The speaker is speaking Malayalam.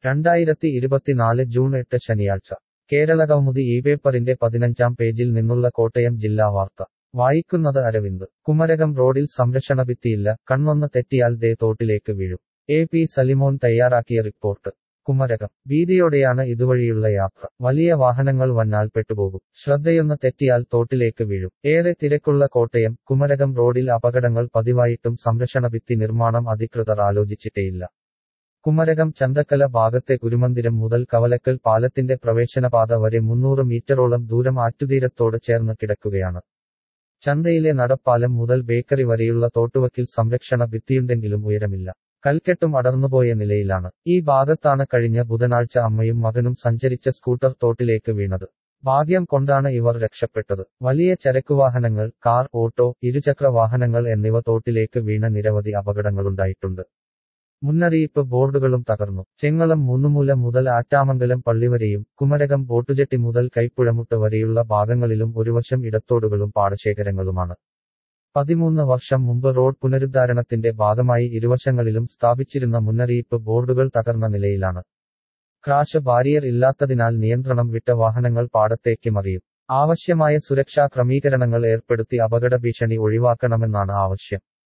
രണ്ടായിരത്തി ഇരുപത്തിനാല് ജൂൺ എട്ട് ശനിയാഴ്ച കേരളകൗമുദി ഈ പേപ്പറിന്റെ പതിനഞ്ചാം പേജിൽ നിന്നുള്ള കോട്ടയം ജില്ലാ വാർത്ത വായിക്കുന്നത് അരവിന്ദ് കുമരകം റോഡിൽ സംരക്ഷണ ഭിത്തിയില്ല കണ്ണൊന്ന് തെറ്റിയാൽ ദേ തോട്ടിലേക്ക് വീഴും എ പി സലിമോൻ തയ്യാറാക്കിയ റിപ്പോർട്ട് കുമരകം ഭീതിയോടെയാണ് ഇതുവഴിയുള്ള യാത്ര വലിയ വാഹനങ്ങൾ വന്നാൽ പെട്ടുപോകും ശ്രദ്ധയൊന്ന് തെറ്റിയാൽ തോട്ടിലേക്ക് വീഴും ഏറെ തിരക്കുള്ള കോട്ടയം കുമരകം റോഡിൽ അപകടങ്ങൾ പതിവായിട്ടും സംരക്ഷണ ഭിത്തി നിർമ്മാണം അധികൃതർ ആലോചിച്ചിട്ടേയില്ല കുമരകം ചന്തക്കല ഭാഗത്തെ ഗുരുമന്ദിരം മുതൽ കവലക്കൽ പാലത്തിന്റെ പ്രവേശനപാത വരെ മുന്നൂറ് മീറ്ററോളം ദൂരം ആറ്റുതീരത്തോട് ചേർന്ന് കിടക്കുകയാണ് ചന്തയിലെ നടപ്പാലം മുതൽ ബേക്കറി വരെയുള്ള തോട്ടുവക്കിൽ സംരക്ഷണ ഭിത്തിയുണ്ടെങ്കിലും ഉയരമില്ല കൽക്കെട്ടും അടർന്നുപോയ നിലയിലാണ് ഈ ഭാഗത്താണ് കഴിഞ്ഞ ബുധനാഴ്ച അമ്മയും മകനും സഞ്ചരിച്ച സ്കൂട്ടർ തോട്ടിലേക്ക് വീണത് ഭാഗ്യം കൊണ്ടാണ് ഇവർ രക്ഷപ്പെട്ടത് വലിയ ചരക്കുവാഹനങ്ങൾ കാർ ഓട്ടോ ഇരുചക്ര വാഹനങ്ങൾ എന്നിവ തോട്ടിലേക്ക് വീണ നിരവധി അപകടങ്ങളുണ്ടായിട്ടുണ്ട് മുന്നറിയിപ്പ് ബോർഡുകളും തകർന്നു ചെങ്ങളം മൂന്നുമൂല മുതൽ ആറ്റാമംഗലം പള്ളിവരെയും കുമരകം ബോട്ടുജെട്ടി മുതൽ കൈപ്പുഴമുട്ട് വരെയുള്ള ഭാഗങ്ങളിലും ഒരുവശം ഇടത്തോടുകളും പാടശേഖരങ്ങളുമാണ് പതിമൂന്ന് വർഷം മുമ്പ് റോഡ് പുനരുദ്ധാരണത്തിന്റെ ഭാഗമായി ഇരുവശങ്ങളിലും സ്ഥാപിച്ചിരുന്ന മുന്നറിയിപ്പ് ബോർഡുകൾ തകർന്ന നിലയിലാണ് ക്രാഷ് ബാരിയർ ഇല്ലാത്തതിനാൽ നിയന്ത്രണം വിട്ട വാഹനങ്ങൾ പാടത്തേക്ക് മറിയും ആവശ്യമായ സുരക്ഷാ ക്രമീകരണങ്ങൾ ഏർപ്പെടുത്തി അപകട ഭീഷണി ഒഴിവാക്കണമെന്നാണ് ആവശ്യം